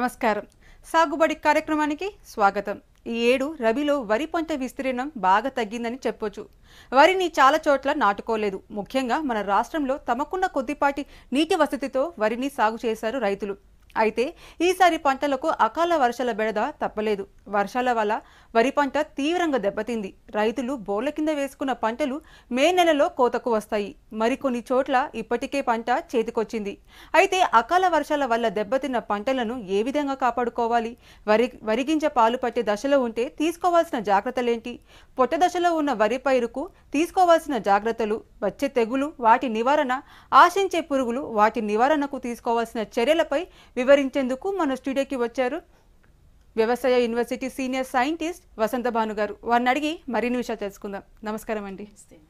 నమస్కారం సాగుబడి కార్యక్రమానికి స్వాగతం ఈ ఏడు రబీలో వరి పంట విస్తీర్ణం బాగా తగ్గిందని చెప్పొచ్చు వరిని చాలా చోట్ల నాటుకోలేదు ముఖ్యంగా మన రాష్ట్రంలో తమకున్న కొద్దిపాటి నీటి వసతితో వరిని సాగు చేశారు రైతులు అయితే ఈసారి పంటలకు అకాల వర్షాల బెడద తప్పలేదు వర్షాల వల్ల వరి పంట తీవ్రంగా దెబ్బతింది రైతులు బోర్ల కింద వేసుకున్న పంటలు మే నెలలో కోతకు వస్తాయి మరికొన్ని చోట్ల ఇప్పటికే పంట చేతికొచ్చింది అయితే అకాల వర్షాల వల్ల దెబ్బతిన్న పంటలను ఏ విధంగా కాపాడుకోవాలి వరి వరిగింజ పాలు పట్టే దశలో ఉంటే తీసుకోవాల్సిన జాగ్రత్తలేంటి పొట్ట దశలో ఉన్న వరి పైరుకు తీసుకోవాల్సిన జాగ్రత్తలు వచ్చే తెగులు వాటి నివారణ ఆశించే పురుగులు వాటి నివారణకు తీసుకోవాల్సిన చర్యలపై వివరించేందుకు మన స్టూడియోకి వచ్చారు వ్యవసాయ university senior scientist Vasantha Bhanu garu వారిని అడిగి మరిన్ని విషయాలు తెలుసుకుందాం నమస్కారం అండి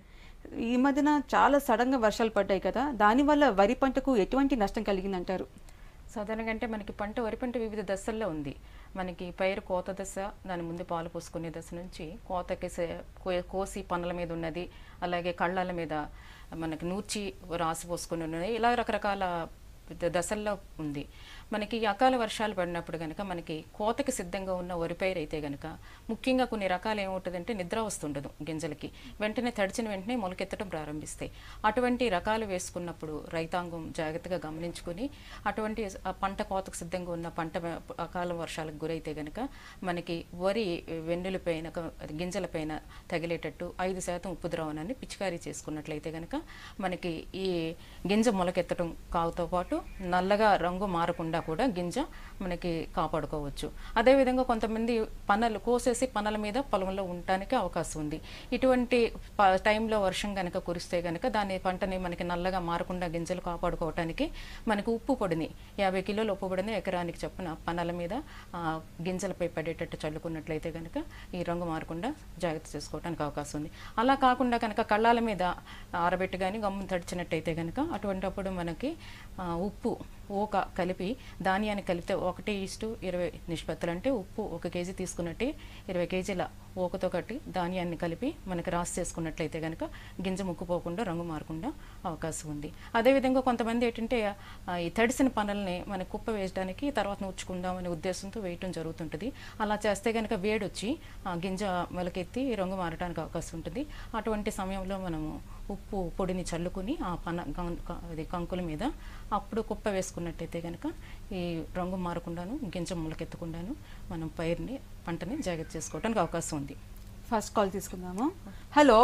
ఈ మధ్యన చాలా సడన్గా వర్షాలు పడ్డాయి కదా దానివల్ల వరి పంటకు ఎటువంటి నష్టం కలిగిందంటారు సాధారణంగా అంటే మనకి పంట వరి పంట వివిధ దశల్లో ఉంది మనకి పైరు కోత దశ దాని ముందు పాలు పోసుకునే దశ నుంచి కోతకి సే- కో- కోసి పనుల మీద ఉన్నది అలాగే కళ్ళాల మీద మనకి నూర్చి రాసి పోసుకుని ఉన్నది ఇలా రకరకాల ద- దశల్లో ఉంది మనకి ఈ అకాల వర్షాలు పడినప్పుడు కనుక మనకి కోతకి సిద్ధంగా ఉన్న వరి పైరు అయితే కనుక ముఖ్యంగా కొన్ని రకాలు ఏముంటుందంటే నిద్ర వస్తుండదు గింజలకి వెంటనే తడిచిన వెంటనే మొలకెత్తడం ప్రారంభిస్తాయి అటువంటి రకాలు వేసుకున్నప్పుడు రైతాంగం జాగ్రత్తగా గమనించుకొని అటువంటి ఆ పంట కోతకు సిద్ధంగా ఉన్న పంట మ- అకాల వర్షాలకు గురైతే గనక మనకి వరి వెన్నులపైన క- గింజలపైన తగిలేటట్టు ఐదు శాతం ఉప్పు ద్రావణాన్ని పిచికారీ చేసుకున్నట్లయితే గనక మనకి ఈ గింజ మొలకెత్తడం కావుతో పాటు నల్లగా రంగు మారకుండా కూడా గింజ మనకి కాపాడుకోవచ్చు అదేవిధంగా కొంతమంది పనలు కోసేసి పనల మీద పొలంలో ఉండటానికి అవకాశం ఉంది ఇటువంటి ప- టైంలో వర్షం కనుక కురిస్తే కనుక దాని పంటని మనకి నల్లగా మారకుండా గింజలు కాపాడుకోవటానికి మనకి ఉప్పు పొడిని యాభై కిలోల ఉప్పు పొడిని ఎకరానికి చొప్పున పనల మీద ఆ, గింజలపై పడేటట్టు చల్లుకున్నట్లయితే కనుక ఈ రంగు మారకుండా జాగ్రత్త చేసుకోవడానికి అవకాశం ఉంది అలా కాకుండా కనుక కళ్ళాల మీద ఆరబెట్టి కానీ గమ్ము తడిచినట్టయితే కనుక అటువంటప్పుడు మనకి ఆ, ఉప్పు ఊక కలిపి ధాన్యాన్ని కలిపితే ఒకటి ఇస్టు ఇరవై నిష్పత్తులు అంటే ఉప్పు ఒక కేజీ తీసుకున్నట్టే ఇరవై కేజీల ఊకతో కట్టి ధాన్యాన్ని కలిపి మనకి రాసి చేసుకున్నట్లయితే కనుక గింజ ముక్కుపోకుండా రంగు మారకుండా అవకాశం ఉంది అదేవిధంగా కొంతమంది ఏంటంటే ఆ, ఈ తడిసిన పనుల్ని మన కుప్ప వేయడానికి తర్వాత నూర్చుకుందాం అనే ఉద్దేశంతో వేయటం జరుగుతుంటుంది అలా చేస్తే కనుక వేడొచ్చి ఆ గింజ మొలకెత్తి రంగు మారడానికి అవకాశం ఉంటుంది అటువంటి సమయంలో మనము ఉప్పు పొడిని చల్లుకుని ఆ పన గం- క- అది కంకుల మీద అప్పుడు కుప్ప వేసుకున్నట్టయితే కనుక ఈ రంగు మారకుండాను గింజ మొలకెత్తకుండాను మనం పైరుని పంటని జాగ్రత్త చేసుకోవడానికి అవకాశం ఉంది ఫస్ట్ కాల్ తీసుకుందాము హలో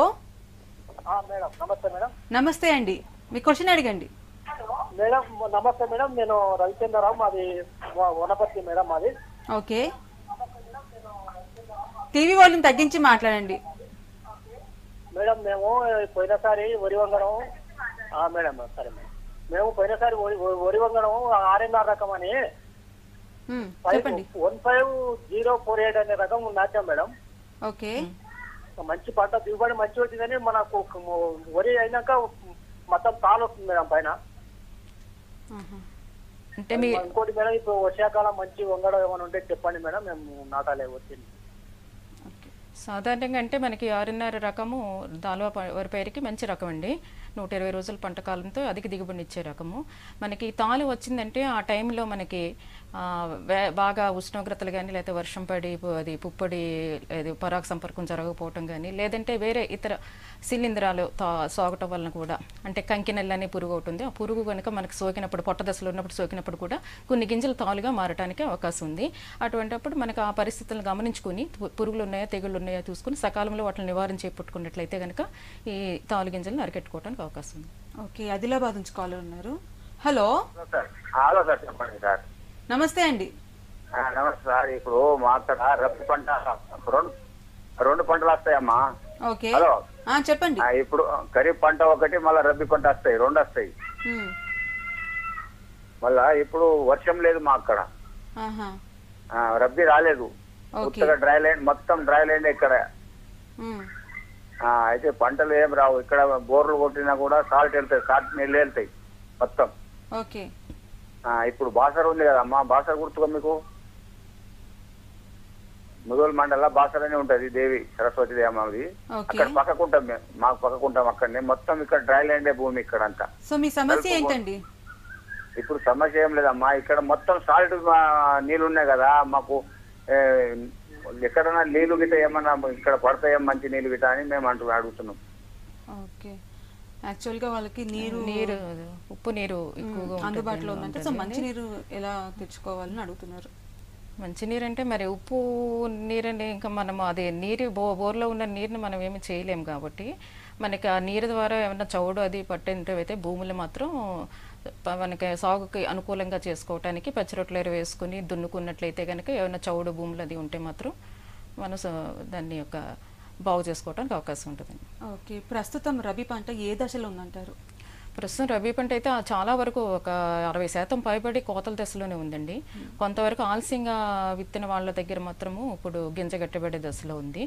ఆ, మేడం నమస్తే మేడం నమస్తే అండి మీ క్వశ్చన్ అడగండి మేడం నమస్తే మేడం నేను రవిచంద్రరావు మాది వ- వనపర్తి మేడం మాది ఓకే టీవీ వాల్యూమ్ తగ్గించి మాట్లాడండి మేడం మేము పోయినసారి వరి వంగడం ఆ, మేడం సరే మేడం మేము పోయినసారి వరి వరి వంగడం ఆర్ఎన్ఆర్ రకం అని మ్మ్, ఫైవ్ చెప్పండి one five zero four eight అనే రకం నాటాం మేడం ఓకే మంచి పంట దిగుబడి మంచి వచ్చిందని మనకు వరి అయినాక మొత్తం తాలు వస్తుంది మేడం పైన ఆహా. అంటే మీ ఇంకోటి మేడం ఇప్పుడు వర్షాకాలం మంచి వంగడం ఏమైనా ఉంటే చెప్పండి మేడం మేము నాటాలే వచ్చింది ఓకే సాధారణంగా అంటే మనకి ఆరున్నర రకము దాల్వా ప- వరి పైరుకి మంచి రకం అండి నూట ఇరవై రోజుల పంట కాలంతో అధిక దిగుబడిని ఇచ్చే రకము మనకి తాలు వచ్చిందంటే ఆ టైంలో మనకి ఆ, వే- బాగా ఉష్ణోగ్రతలు కానీ లేకపోతే వర్షం పడి పు- అది పుప్పొడి అది పరాగ సంపర్కం జరగకపోవటం కానీ లేదంటే వేరే ఇతర శిలీంధ్రాలు తా సోకటం వలన కూడా అంటే కంకినెల్లి అనే పురుగు ఒకటి ఉంది ఆ పురుగు కనుక మనకి సోకినప్పుడు పొట్ట దశలో ఉన్నప్పుడు సోకినప్పుడు కూడా కొన్ని గింజలు తాలుగా మారటానికి అవకాశం ఉంది అటువంటప్పుడు మనకు ఆ పరిస్థితులను గమనించుకుని పు- పురుగులు ఉన్నాయా తెగుళ్ళు ఉన్నాయా చూసుకుని సకాలంలో వాటిని నివారణ చేపట్టుకున్నట్లయితే కనుక ఈ తాలు గింజలను అరికెట్టుకోవడానికి అవకాశం ఉంది ఓకే ఆదిలాబాద్ నుంచి కాలర్ ఉన్నారు హలో సార్ హలో సార్ చెప్పండి సార్ నమస్తే అండి ఆ, నమస్తే సార్ ఇప్పుడు మా అక్కడ రబ్బీ పంట రెండు రెండు పంటలు వస్తాయమ్మా ఓకే హలో ఆ, చెప్పండి ఆ, ఇప్పుడు ఖరీఫ్ పంట ఒకటి మళ్ళీ రబ్బీ పంట వస్తాయి రెండు వస్తాయి మ్మ్. మళ్ళా ఇప్పుడు వర్షం లేదు మా అక్కడ ఆహా ఆ, రబ్బీ రాలేదు ఓకే ఉత్తగా డ్రై ల్యాండ్ మొత్తం డ్రై ల్యాండ్ ఇక్కడ మ్మ్. ఆ, అయితే పంటలు ఏం రావు ఇక్కడ బోర్లు కొట్టినా కూడా సాల్ట్ వెళ్తాయి సాల్ట్ నీళ్ళు వెళ్తాయి మొత్తం ఓకే ఆ, ఇప్పుడు బాసర్ ఉంది కదమ్మా బాసర్ గుర్తుగా మీకు ముదోల్ మండల బాసర్ అని ఉంటది దేవి సరస్వతి దేవి అమ్మది ఓకే అక్కడ పక్కకుంటాం మేము మాకు పక్కకుంటాం అక్కడనే మొత్తం ఇక్కడ డ్రై ల్యాండే భూమి ఇక్కడ అంతా సో మీ సమస్య ఏంటండి ఇప్పుడు సమస్య ఏం లేదమ్మా ఇక్కడ మొత్తం సాల్ట్ నీళ్ళు ఉన్నాయి కదా మాకు ఏ, ఎక్కడైనా నీళ్లు గిట్ట ఏమన్నా ఇక్కడ పడతాయేం మంచి నీళ్ళు గిట్ట అని మేము అంటూ అడుగుతున్నాం ఓకే యాక్చువల్గా వాళ్ళకి నీరు నీరు ఉప్పు నీరు ఎక్కువగా ఉంటుంది అందుబాటులో ఉందంటే సో ఉంటుందండి. మంచినీరు ఎలా తెచ్చుకోవాలని అడుగుతున్నారు మంచినీరు అంటే మరి ఉప్పు నీరని ఇంకా మనం అది నీరు బో బోర్లో ఉన్న నీరుని మనం ఏమి చేయలేం కాబట్టి మనకి ఆ నీరు ద్వారా ఏమైనా చౌడు అది పట్టినట్టయితే భూములు మాత్రం ప- మనకి సాగుకి అనుకూలంగా చేసుకోవటానికి పచ్చిరొట్లేరు వేసుకుని దున్నుకున్నట్లయితే కనుక ఏమైనా చౌడు భూములు అది ఉంటే మాత్రం మనం స- దాన్ని యొక్క బాగు చేసుకోవడానికి అవకాశం ఉంటుందండి ఓకే ప్రస్తుతం రబీ పంట ఏ దశలో ఉందంటారు ప్రస్తుతం రబీ పంట అయితే ఆ చాలా వరకు ఒక అరవై శాతం పైబడి కోతల దశలోనే ఉందండి కొంతవరకు ఆలస్యంగా విత్తిన వాళ్ళ దగ్గర మాత్రము ఇప్పుడు గింజ గట్టబడే దశలో ఉంది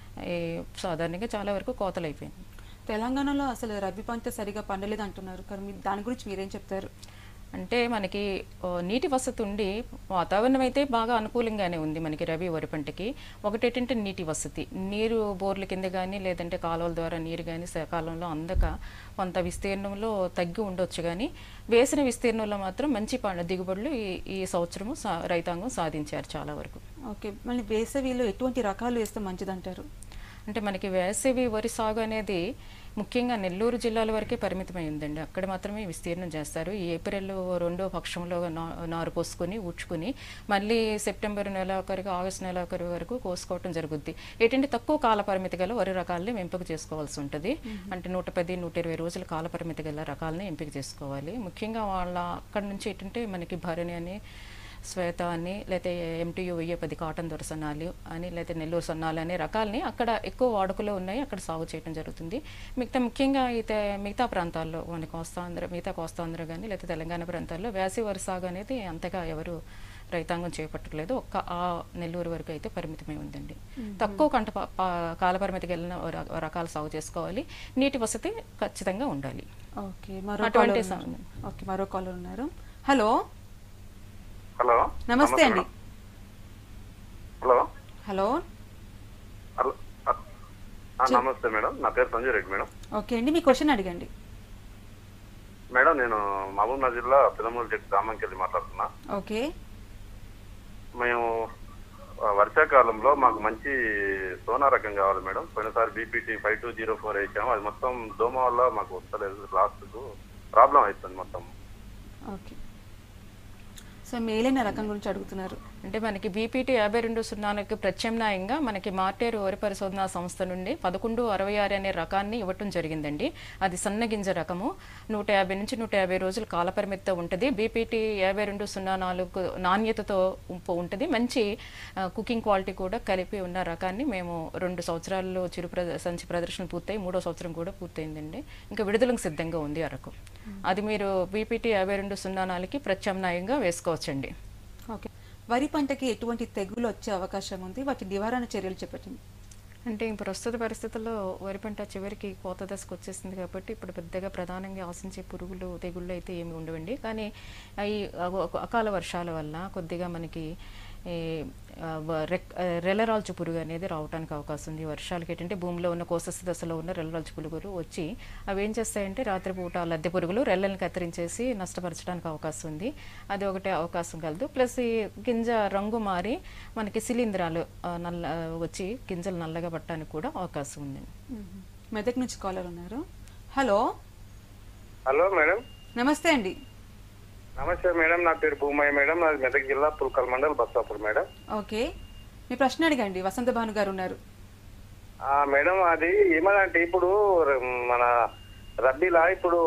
ఈ సాధారణంగా చాలా వరకు కోతలు అయిపోయింది తెలంగాణలో అసలు రబీ పంట సరిగా పండలేదు అంటున్నారు కానీ మీరు దాని గురించి మీరేం చెప్తారు అంటే మనకి ఓ, నీటి వసతి ఉండి వాతావరణం అయితే బాగా అనుకూలంగానే ఉంది మనకి రబీ వరి పంటకి ఒకటేంటంటే నీటి వసతి నీరు బోర్ల కింద కానీ లేదంటే కాలువల ద్వారా నీరు కానీ సకాలంలో అందక కొంత విస్తీర్ణంలో తగ్గి ఉండొచ్చు కానీ వేసిన విస్తీర్ణంలో మాత్రం మంచి పంట దిగుబడులు ఈ ఈ సంవత్సరము సా రైతాంగం సాధించారు చాలా వరకు ఓకే మళ్ళీ వేసవిలో ఎటువంటి రకాలు వేస్తే మంచిదంటారు అంటే మనకి వేసవి వరి సాగు అనేది ముఖ్యంగా నెల్లూరు జిల్లాల వరకే పరిమితమై ఉందండి అక్కడ మాత్రమే విస్తీర్ణం చేస్తారు ఈ ఏప్రిల్ రెండో పక్షంలో నా- నారు పోసుకొని ఊడ్చుకుని మళ్ళీ సెప్టెంబర్ నెలాఖరికి ఆగస్టు నెలాఖరు వరకు కోసుకోవటం జరుగుద్ది ఏంటంటే తక్కువ కాల పరిమితి గల వరి రకాలని ఎంపిక చేసుకోవాల్సి ఉంటుంది అంటే నూట పది నూట ఇరవై రోజుల కాల పరిమితి గల రకాలని ఎంపిక చేసుకోవాలి ముఖ్యంగా వాళ్ళ అక్కడ నుంచి ఏంటంటే మనకి భరణి అని శ్వేత అని లేకపోతే ఎంటీయూ వెయ్యి పది కాటన్ దొర సన్నాలు అని లేకపోతే నెల్లూరు సన్నాలు అనే రకాలని అక్కడ ఎక్కువ వాడుకలో ఉన్నాయి అక్కడ సాగు చేయడం జరుగుతుంది మిగతా ముఖ్యంగా అయితే మిగతా ప్రాంతాల్లో మన కోస్తాంధ్ర మిగతా కోస్తాంధ్ర కానీ లేకపోతే తెలంగాణ ప్రాంతాల్లో వేసవి వరి సాగు అనేది అంతగా ఎవరు రైతాంగం చేపట్టలేదు ఒక్క ఆ నెల్లూరు వరకు అయితే పరిమితమై ఉందండి తక్కువ కంట ప- ప- కాలపరిమితికి వెళ్ళిన ర- రకాలు సాగు చేసుకోవాలి నీటి వసతి ఖచ్చితంగా ఉండాలి ఓకే మరో అటువంటి caller సం- ఉన్నారు. ఓకే మరో కాలర్ ఉన్నారు హలో హలో నమస్తే అండి హలో హలో హలో ఆ, నమస్తే మేడం నా పేరు సంజయ్ రెడ్డి మేడం ఓకే అండి మీ క్వశ్చన్ అడగండి మేడం నేను మహబూబ్ నగర్ జిల్లా పిల్లమూరు చెట్టు గ్రామంకి వెళ్ళి మాట్లాడుతున్నా ఓకే మేము ఆ, వర్షాకాలంలో మాకు మంచి సోనా రకం కావాలి మేడం పోయినసారి BPT five two zero four వేసాము అది మొత్తం దోమ వల్ల మాకు వస్తలేదు లాస్ట్కు ప్రాబ్లం అవుతుంది మొత్తం ఓకే సో మేలైన రకం గురించి అడుగుతున్నారు అంటే మనకి బీపీటీ యాభై రెండు సున్నాలకు ప్రత్యామ్నాయంగా మనకి మార్టేరు వరి పరిశోధనా సంస్థ నుండి పదకొండు అరవై ఆరు అనే రకాన్ని ఇవ్వటం జరిగిందండి అది సన్న గింజ రకము నూట యాభై నుంచి నూట యాభై రోజులు కాలపరిమితితో ఉంటుంది బీపీటీ యాభై రెండు సున్నా నాలుగు నాణ్యతతో ఉంప- ఉంటుంది మంచి ఆ, కుకింగ్ క్వాలిటీ కూడా కలిపి ఉన్న రకాన్ని మేము రెండు సంవత్సరాల్లో చిరు ప్ర సంచి ప్రదర్శన పూర్తయి మూడో సంవత్సరం కూడా పూర్తయిందండి ఇంకా విడుదలకు సిద్ధంగా ఉంది ఆ రకం అది మీరు బీపీటీ యాభై రెండు సున్నా నాలుగుకి ప్రత్యామ్నాయంగా వేసుకోవచ్చండి ఓకే వరి పంటకి ఎటువంటి తెగులు వచ్చే అవకాశం ఉంది వాటి నివారణ చర్యలు చెప్పండి అంటే ఈ ప్రస్తుత పరిస్థితుల్లో వరి పంట చివరికి కోత దశకు వచ్చేసింది కాబట్టి ఇప్పుడు పెద్దగా ప్రధానంగా ఆశించే పురుగులు తెగుళ్ళు అయితే ఏమి ఉండవండి కానీ ఈ అగ- అకాల వర్షాల వల్ల కొద్దిగా మనకి ఈ, ఆ, వ- రెక్- ఆ, రెల్లరాల్చు పురుగు అనేది రావడానికి అవకాశం ఉంది ఈ వర్షాలకి ఏంటంటే భూమిలో ఉన్న కోసస్థ దశలో ఉన్న రెల్లరాల్చు పురుగులు వచ్చి అవి ఏం చేస్తాయంటే రాత్రిపూట లద్దె పురుగులు రెల్లల్ని కత్తిరించేసి నష్టపరచడానికి అవకాశం ఉంది అది ఒకటే అవకాశం కలదు ప్లస్ ఈ గింజ రంగు మారి మనకి శిలీంధ్రాలు ఆ, నల్ల వచ్చి గింజలు నల్లగా పట్టడానికి కూడా అవకాశం ఉంది మెదక్ నుంచి కాలర్ ఉన్నారు హలో హలో మేడం నమస్తే అండి నమస్తే మేడం నా పేరు భూమయ్య మేడం నాది మెదక్ జిల్లా పుల్కల్ మండల్ బస్సాపూర్ మేడం ఓకే మీ ప్రశ్న అడగండి వసంత భాను గారు ఉన్నారు ఆ, మేడం అది ఏమనంటే ఇప్పుడు ర- మన రద్దీలా ఇప్పుడు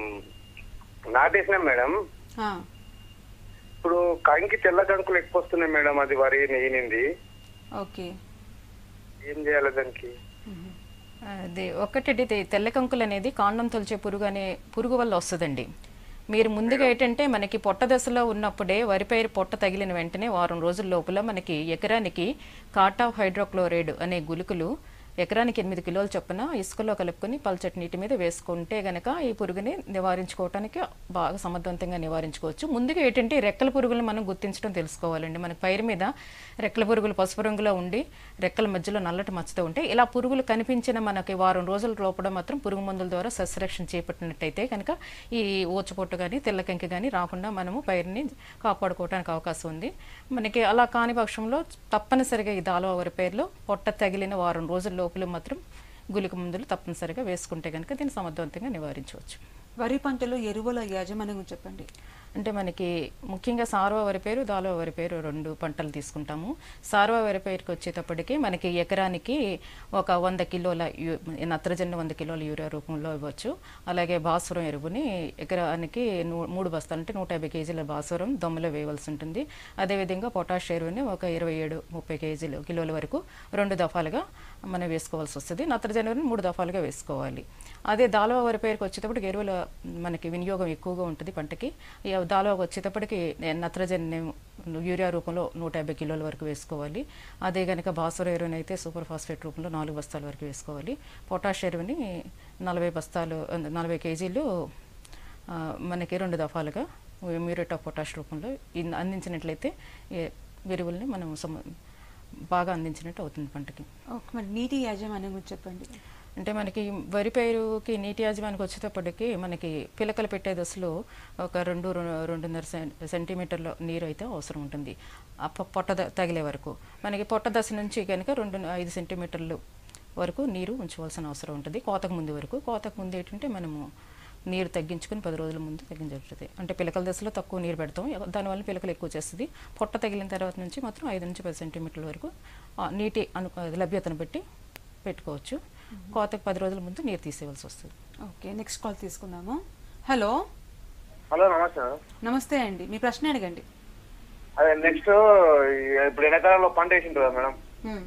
నాటేసినాం మేడం ఆ, ఇప్పుడు కంకి తెల్ల కంకులు ఎక్కువ వస్తున్నాయి మేడం అది వరి నెయ్యినింది ఓకే ఏం చేయాలి దానికి అది ఒక్కటి తెల్ల కంకులు అనేది కాండం తొలిచే పురుగు అనే పురుగు వల్ల వస్తుందండి మీరు ముందుగా ఏంటంటే మనకి పొట్ట దశలో ఉన్నప్పుడే వరి పైరు పొట్ట తగిలిన వెంటనే వారం రోజుల లోపల మనకి ఎకరానికి కాటా హైడ్రోక్లోరైడ్ అనే గుళికలు ఎకరానికి ఎనిమిది కిలోలు చొప్పున ఇసుకలో కలుపుకొని పల్చటి నీటి మీద వేసుకుంటే గనక ఈ పురుగుని నివారించుకోవటానికి బాగా సమర్థవంతంగా నివారించుకోవచ్చు ముందుగా ఏంటంటే ఈ రెక్కల పురుగులను మనం గుర్తించడం తెలుసుకోవాలండి మన పైరు మీద రెక్కల పురుగులు పసుపు రంగులో ఉండి రెక్కల మధ్యలో నల్లటి మచ్చతో ఉంటే ఇలా పురుగులు కనిపించిన మనకి వారం రోజుల లోపల మాత్రం పురుగు మందుల ద్వారా సస్యరక్షణ చేపట్టినట్టయితే కనుక ఈ ఊచపొట్టు కానీ తెల్లకంకి కానీ రాకుండా మనము పైరుని కాపాడుకోవడానికి అవకాశం ఉంది మనకి అలా కాని పక్షంలో తప్పనిసరిగా ఈ దాలో వరి పైరులో పొట్ట తగిలిన వారం రోజుల లోపల మాత్రం గుళిక మందులు తప్పనిసరిగా వేసుకుంటే కనుక దీన్ని సమర్థవంతంగా నివారించవచ్చు వరి పంటలో ఎరువుల యాజమాన్యం చెప్పండి అంటే మనకి ముఖ్యంగా సార్వ వరి పేరు దాలో వరి పేరు రెండు పంటలు తీసుకుంటాము సార్వ వరి పేరుకి వచ్చేటప్పటికి మనకి ఎకరానికి ఒక వంద కిలోల యు- నత్రజని వంద కిలోల యూరియా రూపంలో ఇవ్వచ్చు అలాగే భాస్వరం ఎరువుని ఎకరానికి నూ- మూడు బస్తాలు అంటే నూట యాభై కేజీల భాస్వరం దొమ్మలో వేయవలసి ఉంటుంది అదేవిధంగా పొటాష్ ఎరువుని ఒక ఇరవై ఏడు ముప్పై కేజీలు కిలోల వరకు రెండు దఫాలుగా మనం వేసుకోవాల్సి వస్తుంది నత్రజని ఎరువుని మూడు దఫాలుగా వేసుకోవాలి అదే దాల్వా వరి పేరుకి వచ్చేటప్పటికి ఎరువుల మనకి వినియోగం ఎక్కువగా ఉంటుంది పంటకి ఈ దాల్వా వచ్చేటప్పటికి నత్రజని యూరియా రూపంలో నూట యాభై కిలోల వరకు వేసుకోవాలి అదే కనుక భాస్వర ఎరువుని అయితే సూపర్ ఫాస్ఫేట్ రూపంలో నాలుగు బస్తాల వరకు వేసుకోవాలి పొటాష్ ఎరువుని నలభై బస్తాలు నలభై కేజీలు ఆ, మనకి రెండు దఫాలుగా మ్యూరేట్ ఆఫ్ పొటాష్ రూపంలో ఇన్- అందించినట్లయితే ఈ ఎరువుల్ని మనం సమ బాగా అందించినట్టు అవుతుంది పంటకి ఓకే మరి నీటి యాజమాన్యం గురించి చెప్పండి అంటే మనకి వరి పైరుకి నీటి యాజమానికి వచ్చేటప్పటికి మనకి పిలకలు పెట్టే దశలో ఒక రెండు రెండు- రెండున్నర సెం- సెంటీమీటర్ల నీరు అయితే అవసరం ఉంటుంది ఆ పొ- పొట్ట ద- తగిలే వరకు మనకి పొట్ట దశ నుంచి కనుక రెండు ఐదు సెంటీమీటర్లు వరకు నీరు ఉంచవలసిన అవసరం ఉంటుంది కోతకు ముందు వరకు కోతకు ముందు ఏంటంటే మనము నీరు తగ్గించుకుని పది రోజుల ముందు తగ్గించబడుతుంది అంటే పిలకల దశలో తక్కువ నీరు పెడతాం దానివల్ల పిలకలు ఎక్కువ చేస్తుంది పొట్ట తగిలిన తర్వాత నుంచి మాత్రం ఐదు నుంచి పది సెంటీమీటర్ల వరకు ఆ నీటి అను లభ్యతను బట్టి పెట్టుకోవచ్చు కోతకు పది రోజుల ముందు నీరు తీసేయవలసి వస్తుంది ఓకే నెక్స్ట్ కాల్ తీసుకుందాము హలో హలో నమస్తే మేడం నమస్తే అండి మీ ప్రశ్న అడగండి అదే నెక్స్ట్ ఇప్పుడు ఎండాకాలంలో పంట వేసింటారు కదా మేడం హ్మ్.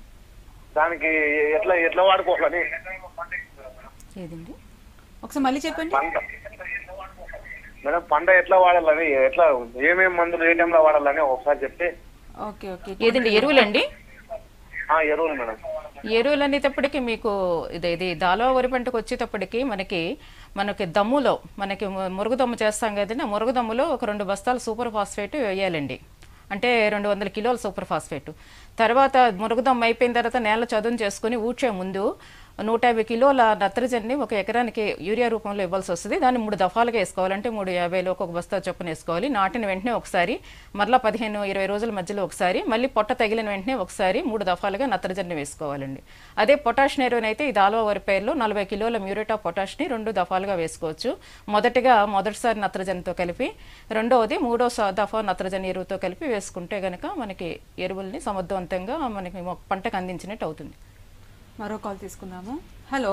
దానికి ఎట్లా ఎట్లా వాడుకోవాలని ఏదండి ఒకసారి మళ్ళీ చెప్పండి పంట మేడం పంట ఎట్లా వాడాలని ఎట్లా ఏమేమి మందులు ఏ టైంలో వాడాలని ఒకసారి చెప్తే ఓకే ఓకే ఏదండి ఎరువులండి ఆ, ఎరువులు మేడం ఎరువులు అనేటప్పటికి మీకు ఇది ఇది దాలో వరి పంటకు వచ్చేటప్పటికి మనకి మనకి దమ్ములో మనకి ము- మురుగుదమ్ము చేస్తాం కదండి ఆ మురుగుదమ్ములో ఒక రెండు బస్తాలు సూపర్ ఫాస్ఫేట్ వేయాలండి అంటే రెండు వందల కిలోల సూపర్ ఫాస్ఫేట్ తర్వాత మురుగుదమ్ము అయిపోయిన తర్వాత నేల చదును చేసుకుని ఊడ్చే ముందు నూట యాభై కిలోల నత్రజనిని ఒక ఎకరానికి యూరియా రూపంలో ఇవ్వాల్సి వస్తుంది దాన్ని మూడు దఫాలుగా వేసుకోవాలంటే మూడు యాభైలో ఒక బస్తా చొప్పున వేసుకోవాలి నాటిన వెంటనే ఒకసారి మరలా పదిహేను ఇరవై రోజుల మధ్యలో ఒకసారి మళ్ళీ పొట్ట తగిలిన వెంటనే ఒకసారి మూడు దఫాలుగా నత్రజని వేసుకోవాలండి అదే పొటాష్ ఎరువుని అయితే ఇది ఆల్వా వరి పైరులో నలభై కిలోల మ్యూరేట్ ఆఫ్ పొటాష్ని రెండు దఫాలుగా వేసుకోవచ్చు మొదటిగా మొదటిసారి నత్రజనితో కలిపి రెండవది మూడో స- దఫా నత్రజని ఎరువుతో కలిపి వేసుకుంటే గనక మనకి ఎరువుల్ని సమర్థవంతంగా మనకి మొ- పంటకు అందించినట్టు అవుతుంది మరో కాల్ తీసుకుందాము హలో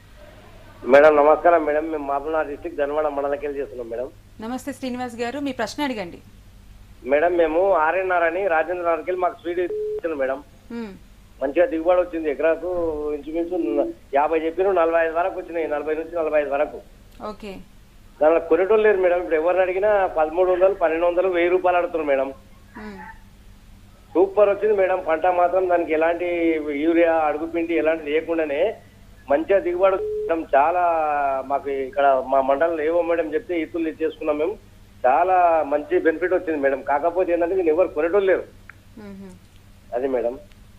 మేడం నమస్కారం మేడం మేము మామూలు డిస్టిక్ ధనవాడ మండలకెళ్ళి చేస్తున్నాం మేడం నమస్తే శ్రీనివాస్ గారు మీ ప్రశ్న అడగండి మేడం మేము ఆర్ఎన్ఆర్ అని రాజేంద్ర నగర్కి మాకు స్వీట్ ఇచ్చాను మేడం హ్మ్. మంచిగా దిగుబడి వచ్చింది ఎకరాకు ఇంచుమించు న- యాభై చెప్పిన నలభై ఐదు వరకు వచ్చినాయి నలభై నుంచి నలభై ఐదు వరకు ఓకే దానిలో కొనేటోళ్ళు లేరు మేడం ఇప్పుడు ఎవరిని అడిగినా పదమూడు వందలు పన్నెండు వందలు వెయ్యి రూపాయలు అడుగుతున్నారు మేడం హ్మ్. సూపర్ వచ్చింది మేడం పంట మాత్రం దానికి ఎలాంటి యూరియా అడుగుపిండి ఎలాంటి లేకుండానే మంచిగా దిగుబడి వచ్చింది మేడం. చాలా మాకు ఇక్కడ మా మండలంలో ఏవో మేడం చెప్తే ఇతులు ఇచ్చేసుకున్నాం మేము చాలా మంచి బెనిఫిట్ వచ్చింది మేడం కాకపోతే ఏంటంటే దీన్ని ఎవరు కొనేటోళ్ళు లేరు మ్మ్. అది మేడం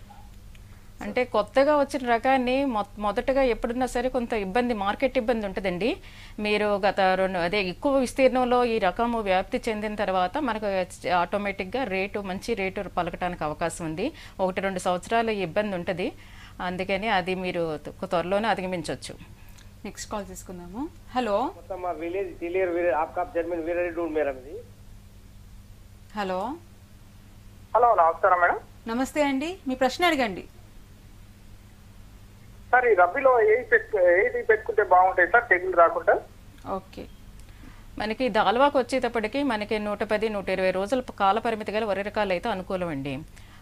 అంటే కొత్తగా వచ్చిన రకాన్ని మొ- మొదటగా ఎప్పుడున్నా సరే కొంత ఇబ్బంది మార్కెట్ ఇబ్బంది ఉంటుందండి మీరు గత రెండు అదే ఎక్కువ విస్తీర్ణంలో ఈ రకము వ్యాప్తి చెందిన తర్వాత మనకు ఆటోమేటిక్గా రేటు మంచి రేటు పలకటానికి అవకాశం ఉంది ఒకటి రెండు సంవత్సరాలు ఈ ఇబ్బంది ఉంటుంది అందుకని అది మీరు త్వ- త్వరలోనే అధిగమించవచ్చు నెక్స్ట్ కాల్ తీసుకుందాము హలో మొత్తం మా విలేజ్ క్లియర్ విలేజ్ ఆప్ కాప్ జర్మన్ వీరడి డూడ్ మేడం ఇది హలో హలో నమస్కారం మేడం నమస్తే అండి మీ ప్రశ్న అడగండి సార్ ఈ రబీలో ఏది పెట్టు ఏది పెట్టుకుంటే బాగుంటాయి సార్ తెగులు రాకుండా ఓకే మనకి దాల్వాకు వచ్చేటప్పటికి మనకి నూట పది నూట ఇరవై రోజుల కాల పరిమితి గల వరి రకాలు అయితే అనుకూలం అండి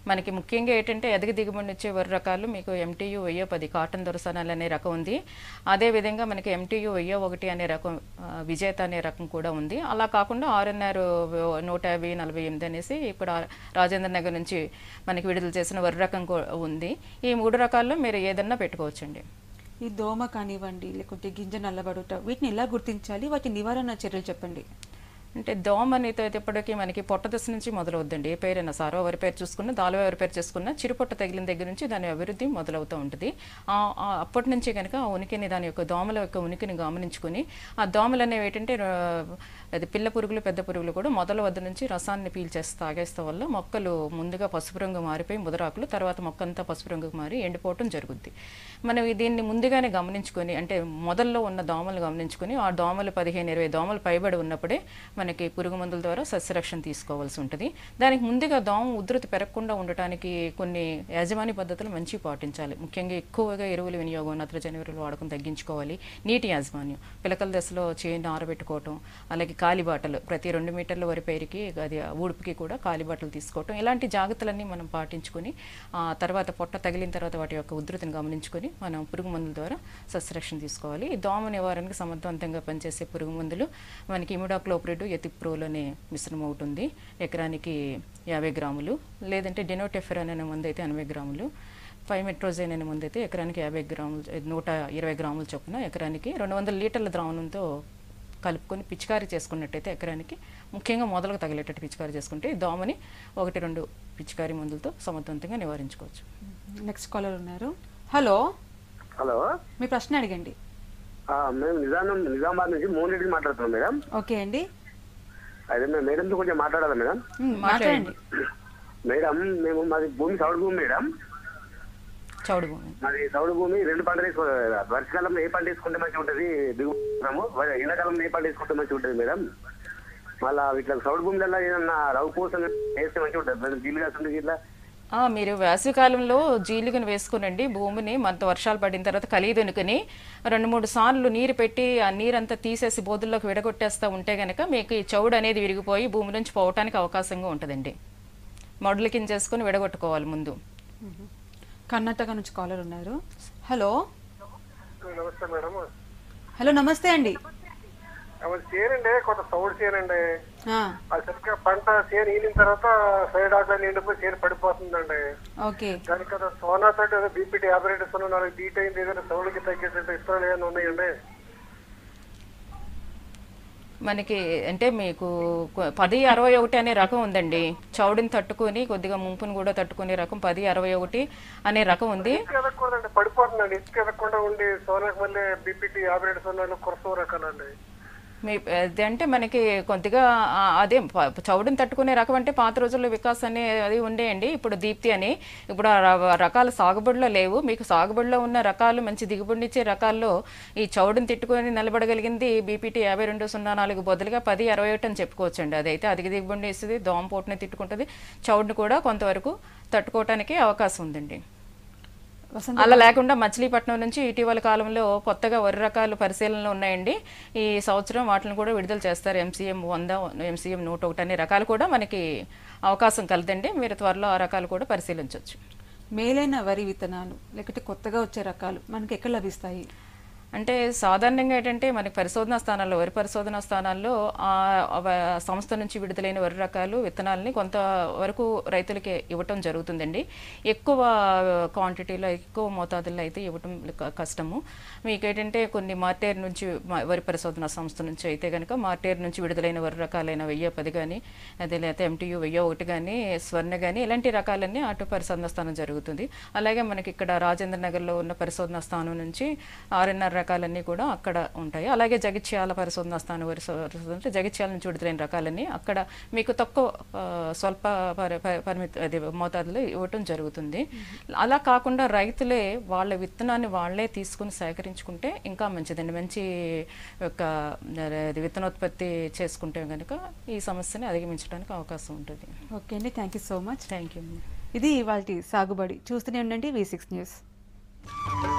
మనకి ముఖ్యంగా ఏంటంటే ఎదగ దిగుబడి వచ్చే వరి రకాలు మీకు ఎంటీయు వెయ్యో పది కాటన్ దొరసనాలు అనే రకం ఉంది అదేవిధంగా మనకి ఎంటీయు వెయ్యో ఒకటి అనే రకం ఆ, విజేత అనే రకం కూడా ఉంది అలా కాకుండా ఆర్ఎన్ఆర్ నూట యాభై నలభై ఎనిమిది అనేసి ఇప్పుడు ఆ రాజేంద్ర నగర్ నుంచి మనకి విడుదల చేసిన వరి రకం కూ- ఉంది ఈ మూడు రకాల్లో మీరు ఏదన్నా పెట్టుకోవచ్చండి ఈ దోమ కానివ్వండి లేకుంటే గింజ నల్లబడుట వీటిని ఎలా గుర్తించాలి వాటి నివారణ చర్యలు చెప్పండి అంటే దోమ అనేది వచ్చేప్పటికి మనకి పొట్ట దశ నుంచి మొదలవుద్దండి ఏ పేరైనా సారో వరి పేరు చూసుకున్నా దాలో వరి పేరు చేసుకున్నా చిరుపొట్ట తగిలిన దగ్గర నుంచి దాని అభివృద్ధి మొదలవుతూ ఉంటుంది ఆ- ఆ అప్పటి నుంచి కనుక ఆ ఉనికిని దాని యొక్క దోమల యొక్క ఉనికిని గమనించుకుని ఆ దోమలు అనేవి ఏంటంటే ఆ, అది పిల్ల పురుగులు పెద్ద పురుగులు కూడా మొదల వద్ద నుంచి రసాన్ని పీల్చేసి తాగేస్తే వల్ల మొక్కలు ముందుగా పసుపు రంగు మారిపోయి ముదరాకులు తర్వాత మొక్క అంతా పసుపు రంగుకు మారి ఎండిపోవటం జరుగుద్ది మనం దీన్ని ముందుగానే గమనించుకొని అంటే మొదల్లో ఉన్న దోమలు గమనించుకొని ఆ దోమలు పదిహేను ఇరవై దోమలు పైబడి ఉన్నప్పుడే మనకి పురుగు మందుల ద్వారా సస్యరక్షణ తీసుకోవాల్సి ఉంటుంది దానికి ముందుగా దోమ ఉధృతి పెరగకుండా ఉండటానికి కొన్ని యాజమాన్య పద్ధతులు మంచి పాటించాలి ముఖ్యంగా ఎక్కువగా ఎరువుల వినియోగం నత్రజని ఎరువులు వాడకం తగ్గించుకోవాలి నీటి యాజమాన్యం పిలకల దశలో చేను ఆరబెట్టుకోవటం అలాగే కాలిబాటలు ప్రతి రెండు మీటర్ల వరి పైరికి అది ఊడుపుకి కూడా కాలిబాటలు తీసుకోవటం ఇలాంటి జాగ్రత్తలన్నీ మనం పాటించుకొని ఆ తర్వాత పొట్ట తగిలిన తర్వాత వాటి యొక్క ఉధృతిని గమనించుకొని మనం పురుగు మందుల ద్వారా సస్యరక్షణ తీసుకోవాలి ఈ దోమ నివారణకు సమర్థవంతంగా పనిచేసే పురుగు మందులు మనకి ఇమిడాక్లోప్రిడ్ ఎతిప్రోల్ అనే మిశ్రమం ఒకటి ఉంది ఎకరానికి యాభై గ్రాములు లేదంటే డెనోటెఫెరాన్ అనే మందు అయితే ఎనభై గ్రాములు ఫైమెట్రోజైన్ అనే మందు అయితే ఎకరానికి యాభై గ్రాములు నూట ఇరవై గ్రాముల చొప్పున ఎకరానికి రెండు వందల లీటర్ల ద్రావణంతో కలుపుకొని పిచికారీ చేసుకున్నట్టయితే ఎకరానికి ముఖ్యంగా మొదలకు తగిలేటట్టు పిచికారీ చేసుకుంటే ఈ దోమని ఒకటి రెండు పిచికారీ మందులతో సమర్థవంతంగా నివారించుకోవచ్చు నెక్స్ట్ కాలర్ ఉన్నారు హలో హలో మీ ప్రశ్న అడగండి ఆ, మేము నిజాం నిజామాబాద్ నుంచి మోహన్ మాట్లాడుతున్నాం మేడం ఓకే అండి అదే మేము మేడంతో కొంచెం మాట్లాడాలి మేడం ఉమ్, మాట్లాడండి మేడం మేము మాది భూమి సౌడు భూమి మేడం చౌడు భూమి మాది సౌడు భూమి రెండు పంటలు వేసుకో వర్షకాలంలో ఏ పంట వేసుకుంటే మంచిగా ఉంటుంది దిగుబడి వ- ఎండాకాలంలో ఏ పంట వేసుకుంటే మంచిగా ఉంటుంది మేడం మళ్ళా ఇట్లా సౌడు భూమిలలో ఏదన్నా రవ్వు పూసం వేస్తే మంచిగా ఉంటుంది గిల్లు కాస్తుంది ఇట్లా ఆ, మీరు వేసవికాలంలో జీలుగును వేసుకునండి భూమిని మనతో వర్షాలు పడిన తర్వాత కలిదునుకుని రెండు మూడు సార్లు నీరు పెట్టి ఆ నీరంతా తీసేసి బోధుల్లోకి విడగొట్టేస్తూ ఉంటే కనుక మీకు ఈ చౌడు అనేది విరిగిపోయి భూమి నుంచి పోవటానికి అవకాశంగా ఉంటుందండి మొడల కింద చేసుకుని విడగొట్టుకోవాలి ముందు కర్ణాటక నుంచి కాలర్ ఉన్నారు హలో నమస్తే మేడం హలో నమస్తే అండి అది చేనండి కొంత సౌడ్ చేనండి ఆ, అది సరిగ్గా పంట చేను ఈనిన తర్వాత సైడ్ ఆటో నిండిపోయి చేను పడిపోతుందండి ఓకే దానికి కదా సోనా తోటి ఏదో బీపీటీ యాభై రెండు సున్నా నాలుగు బీట్ అయింది ఏదైనా సౌండ్కి తగ్గేటట్టు ఇస్తాను ఏమైనా ఉన్నాయండి మనకి అంటే మీకు కొ- పది అరవై ఒకటి అనే రకం ఉందండి చౌడిని తట్టుకొని కొద్దిగా ముంపుని కూడా తట్టుకునే రకం పది అరవై ఒకటి అనే రకం ఉంది ఇసుక ఎదగకూడదండి పడిపోతుందండి ఇసుక ఎదగకుండా ఉండి సోనాకి మళ్ళీ బీపీటీ యాభై రెండు సున్నాలు కురసం రకాలండి మీ అది అంటే మనకి కొద్దిగా ఆ, అదే ప- చౌడుని తట్టుకునే రకం అంటే పాత రోజుల్లో వికాస్ అనే అది ఉండేయండి ఇప్పుడు దీప్తి అని ఇప్పుడు ఆ ర- రకాలు సాగుబడిలో లేవు మీకు సాగుబడిలో ఉన్న రకాలు మంచి దిగుబడినిచ్చే రకాల్లో ఈ చౌడుని తిట్టుకొని నిలబడగలిగింది బీపీటీ యాభై రెండు సున్నా నాలుగు బదులుగా పది అరవై ఒకటి అని చెప్పుకోవచ్చండి అదైతే అధిక దిగుబడిని ఇస్తుంది దోమ పోటుని తిట్టుకుంటుంది చౌడుని కూడా కొంతవరకు తట్టుకోవటానికి అవకాశం ఉందండి వసంత అలా లేకుండా మచిలీపట్నం నుంచి ఇటీవల కాలంలో కొత్తగా వరి రకాలు పరిశీలనలు ఉన్నాయండి ఈ సంవత్సరం వాటిని కూడా విడుదల చేస్తారు ఎంసీఎం వంద ఎంసీఎం నూట ఒకటి అనే రకాలు కూడా మనకి అవకాశం కలదండి మీరు త్వరలో ఆ రకాలు కూడా పరిశీలించవచ్చు మేలైన వరి విత్తనాలు లేకపోతే కొత్తగా వచ్చే రకాలు మనకి ఎక్కడ లభిస్తాయి అంటే సాధారణంగా ఏంటంటే మనకి పరిశోధనా స్థానాల్లో వరి పరిశోధనా స్థానాల్లో ఆ వ- సంస్థ నుంచి విడుదలైన వరి రకాలు విత్తనాలని కొంత వరకు రైతులకి ఇవ్వటం జరుగుతుందండి ఎక్కువ క్వాంటిటీలో ఎక్కువ మోతాదుల్లో అయితే ఇవ్వటం క- కష్టము మీకు ఏంటంటే కొన్ని మార్టేర్ నుంచి మ- వరి పరిశోధనా సంస్థ నుంచి అయితే కనుక మార్టేర్ నుంచి విడుదలైన వరి రకాలైన వెయ్యి పది కానీ అదే లేకపోతే ఎంటీయూ వెయ్యి ఒకటి కానీ స్వర్ణ కానీ ఇలాంటి రకాలన్నీ అటు పరిశోధనా స్థానం జరుగుతుంది అలాగే మనకి ఇక్కడ రాజేంద్ర నగర్లో ఉన్న పరిశోధనా స్థానం నుంచి ఆర్ఎన్ఆర్ రకాలన్నీ కూడా అక్కడ ఉంటాయి అలాగే జగిత్యాల పరిశోధనా స్థానం వరి సో- అంటే జగిత్యాల నుంచి విడుదలైన రకాలన్నీ అక్కడ మీకు తక్కువ ఆ, స్వల్ప పరి- పరి- పరిమిత అది మోతాదులో ఇవ్వటం జరుగుతుంది అలా కాకుండా రైతులే వాళ్ళ విత్తనాన్ని వాళ్ళే తీసుకుని సేకరించుకుంటే ఇంకా మంచిదండి మంచి యొక్క అది విత్తనోత్పత్తి చేసుకుంటే కనుక ఈ సమస్యని అధిగమించడానికి అవకాశం ఉంటుంది ఓకే అండి thank you so much thank you ఇది ఇవాళ సాగుబడి చూస్తూనే ఉండండి వి సిక్స్ న్యూస్